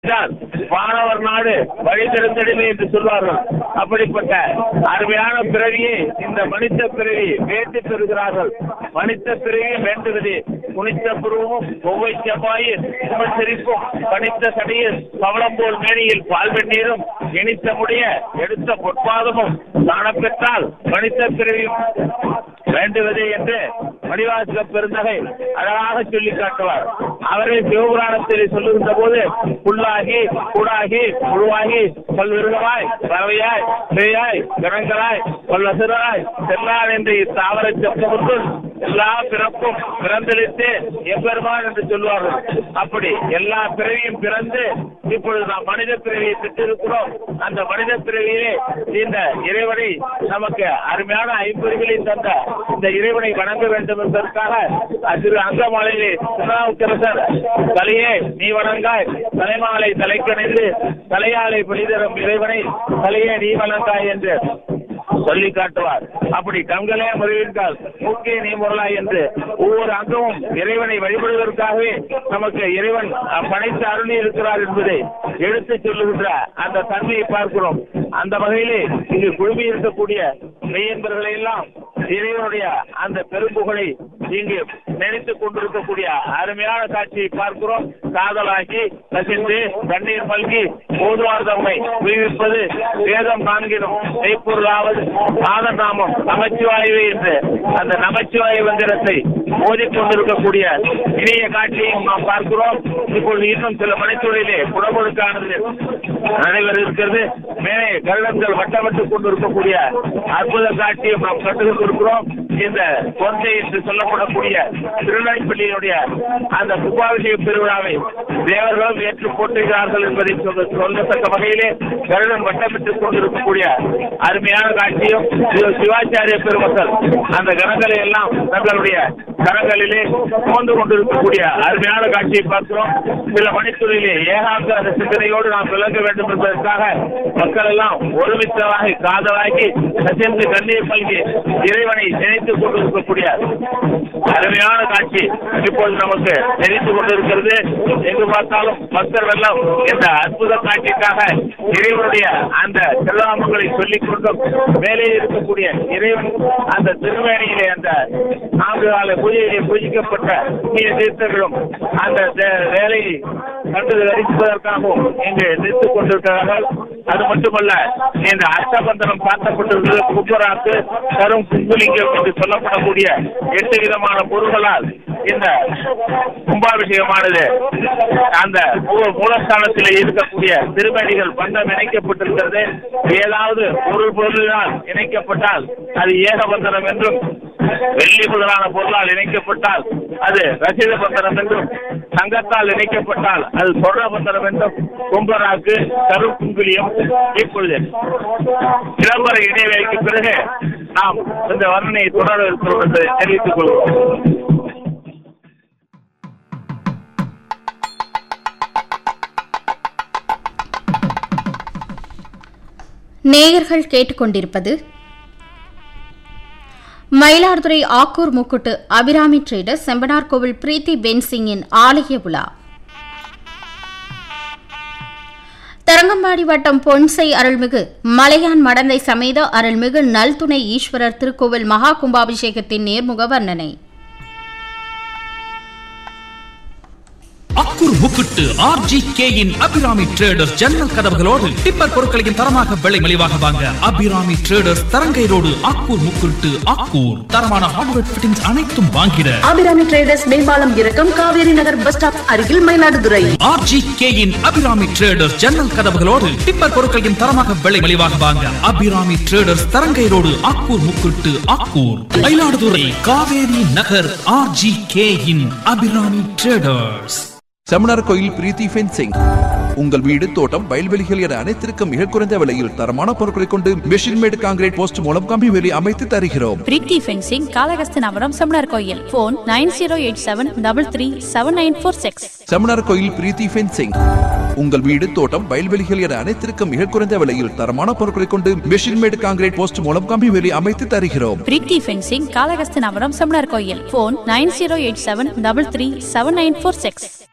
என்றால் வானவர் நாடு வழி திறந்திடுமே என்று சொல்வார்கள் அப்படிப்பட்ட அருமையான பிறவியை இந்த மனித பிறவி வேண்டி பெறுகிறார்கள் மனித பிறவி வேண்டுவது குனித்த புருவமும் ஒவ்வை செவ்வாயில் உமல் சிரிப்பும் பனித்த சடையில் பவளம் போல் மேனியில் பால் வெந்நீரும் இனித்த முடிய எடுத்த பொற்பாதமும் காணப்பெற்றால் மனித பிறவியும் வேண்டுவது என்று மணிவாசக பெருந்தகை அழகாக சொல்லி காட்டுவார் அவரே சிவபுராணத்தில் சொல்லுகின்ற போது புல்லாகி கூடாகி புழுவாகி பல்விருகமாய் பறவையாய் பேயாய் கணங்களாய் பல்லசுராய் செல்லான் என்று இத்தாவர செப்பமுற்றுள் எல்லா பிறப்பும் பிறந்தளித்து எம்பெருமான் என்று சொல்வார்கள் அப்படி எல்லா பிறவியும் பிறந்து இப்பொழுது நாம் மனித பிறவியை பெற்றிருக்கிறோம் அந்த மனித பிறவியிலே இந்த இறைவனை நமக்கு அருமையான ஐம்பொறிகளை தந்த இந்த இறைவனை வணங்க வேண்டும் என்பதற்காக திரு அங்கமாலையிலே திருநாவுக்கரசர் தலையே நீ வணங்காய் தலைமாலை தலைக்கணிந்து தலையாலை பிடிதரும் இறைவனை தலையே நீ வணங்காய் என்று சொல்லி காட்டுவார் அப்படி கண்களே முறைவிட்டால் மூக்கே நீ முரலாய் என்று ஒவ்வொரு அங்கமும் இறைவனை வழிபடுவதற்காகவே நமக்கு இறைவன் அஹ், படைத்து அருளி இருக்கிறார் என்பதை எடுத்து சொல்லுகின்ற அந்த தன்மையை பார்க்கிறோம் அந்த வகையிலே இங்கு குழுமி இருக்கக்கூடிய மெய்யன்பர்களை எல்லாம் இறைவனுடைய அந்த பெரும்புகளை இங்கு நினைத்துக் கொண்டிருக்கக்கூடிய அருமையான காட்சியை பார்க்கிறோம் காதலாகி கசிந்து கண்ணீர் மல்கி போதுவார் தம்மை உயிர்ப்பது வேதம் காண்கிறோம் மெய்ப்பொருளாவது நாத நாமம் நமச்சிவாயுவே என்று அந்த நமச்சிவாய மந்திரத்தை மோதிக்கொண்டிருக்கக்கூடிய இனிய காட்சியையும் நாம் பார்க்கிறோம் இப்பொழுது இன்னும் சில மணித்துறையிலே புறமுழுக்கானது நடைபெற இருக்கிறது மேலே கருடங்கள் வட்டமிட்டுக் கொண்டிருக்கக்கூடிய அற்புத காட்சியும் நாம் கண்டு கொண்டிருக்கிறோம் இந்த கொந்தை என்று சொல்லப்படக்கூடிய திருநெல்வேலியினுடைய அந்த கும்பாபிஷேக பெருவிழாவை தேவர்களும் ஏற்று போற்றுகிறார்கள் என்பதை சொல்ல சொல்லத்தக்க வகையிலே கருடன் வட்டமிட்டுக் கொண்டிருக்கக்கூடிய அருமையான காட்சியும் சிவ- சிவாச்சாரிய பெருமக்கள் அந்த கணங்களை எல்லாம் தங்களுடைய கரங்களிலே சுமந்து கொண்டிருக்கக்கூடிய அருமையான காட்சியை பார்க்கிறோம் சில மணித்துறையிலே ஏகாந்த அந்த சிந்தனையோடு நாம் விளங்க வேண்டும் என்பதற்காக மக்கள் எல்லாம் ஒருமித்தவாகி காதலாகி கசிந்து கண்ணீர் பல்கி இறைவனை நினைத்துக் கொண்டிருக்கக்கூடிய அருமையான காட்சி இப்போது நமக்கு தெரிந்து கொண்டிருக்கிறது எங்கு பார்த்தாலும் பக்தர் வெள்ளம் இந்த அற்புத காட்சிக்காக இறைவனுடைய அந்த திருநாமங்களை சொல்லிக் கொண்டும் மேலே இருக்கக்கூடிய இறைவன் அந்த திருவேணியிலே அந்த நான்கு கால பூஜையிலே பூஜிக்கப்பட்ட புண்ணிய தீர்த்தங்களும் அந்த தே- வேலையை கண்டு தரிசிப்பதற்காகவும் இங்கு நிறுத்திக் கொண்டிருக்கிறார்கள் அது மட்டுமல்ல இந்த அஷ்டபந்தனம் சாத்தப்பட்டிருக்கிறது கும்பராக்கு கரும் குங்குலிங்கம் என்று சொல்லப்படக்கூடிய எட்டு விதமான பொருள்களால் இந்த கும்பாபிஷேகமானது அந்த மூ- மூலஸ்தானத்தில் இருக்கக்கூடிய திருமணிகள் பந்தம் இணைக்கப்பட்டிருக்கிறது ஏதாவது பொருள் பொருளினால் இணைக்கப்பட்டால் அது ஏகபந்தனம் என்றும் வெள்ளி முதலான பொருளால் இணைக்கப்பட்டால் அது ரசித பந்தனம் என்றும் தங்கத்தால் இணைக்கப்பட்டால் அது சொர்ண பந்தனம் என்றும் கும்பராக்கு கருப்புங்குலியம் இப்பொழுது விளம்பர இடைவேளைக்கு பிறகு நாம் இந்த வர்ணனையை தொடர இருக்கிறோம் என்பதை தெரிவித்துக் கொள்கிறோம் நேயர்கள் கேட்டுக்கொண்டிருப்பது மயிலாடுதுறை ஆக்கூர் முக்குட்டு அபிராமி ட்ரேடர் செம்பனார் கோவில் பிரீத்தி பென்சிங்கின் ஆலய விழா தரங்கம்பாடி வட்டம் பொன்சை அருள்மிகு மலையான் மடந்தை சமேத அருள்மிகு நல்துணை ஈஸ்வரர் திருக்கோவில் மகா கும்பாபிஷேகத்தின் நேர்முக வர்ணனை அக்குர் முக்குட்டு ஆர்ஜி கேயின் அபிராமி ட்ரேடர்ஸ் ஜன்னல் கதவுகளோடு டிப்பர் பொருட்களையும் தரமாக விலை மலிவாக வாங்க அபிராமி ட்ரேடர்ஸ் தரங்கை ரோடு அக்கூர் முக்குட்டு அக்கூர் தரமான ஹார்ட்வேர் ஃபிட்டிங்ஸ் அனைத்தும் வாங்கிட அபிராமி ட்ரேடர்ஸ் மேம்பாலம் இறக்கம் காவேரி நகர் பஸ் ஸ்டாப் அருகில் மயிலாடுதுறை ஆர்ஜி கேயின் அபிராமி ட்ரேடர்ஸ் ஜன்னல் கதவுகளோடு டிப்பர் பொருட்களையும் தரமாக விலை மலிவாக வாங்க Abirami traders Tharangai road Akkur Mukkuttu Akkur Mayiladuthurai Kaveri Nagar RG கேயின் அபிராமி ட்ரேடர்ஸ் செமினார் கோயில் பிரீத்தி ஃபென்சிங் உங்கள் வீடு தோட்டம் வயல்வெளிகள் என அனைத்திற்கும் மிக குறைந்த விலையில் தரமான பொருட்களை கொண்டு மெஷின் மேட் காங்கிரீட் போஸ்ட் மூலம் கம்பி வேலி அமைத்து தருகிறோம் Preethi fencing Kalahasthanapuram Sembanar Koil phone nine zero eight seven double three seven nine four six Sembanar Koil Preethi fencing உங்கள் வீடு தோட்டம் வயல்வெளிகள் என அனைத்திற்கும் மிக குறைந்த விலையில் தரமான பொருட்களை கொண்டு மெஷின் மேட் காங்கிரீட் போஸ்ட் மூலம் கம்பி வேலி அமைத்து தருகிறோம் Preethi fencing Kalahasthanapuram Sembanar Koil phone nine zero eight seven double three seven nine four six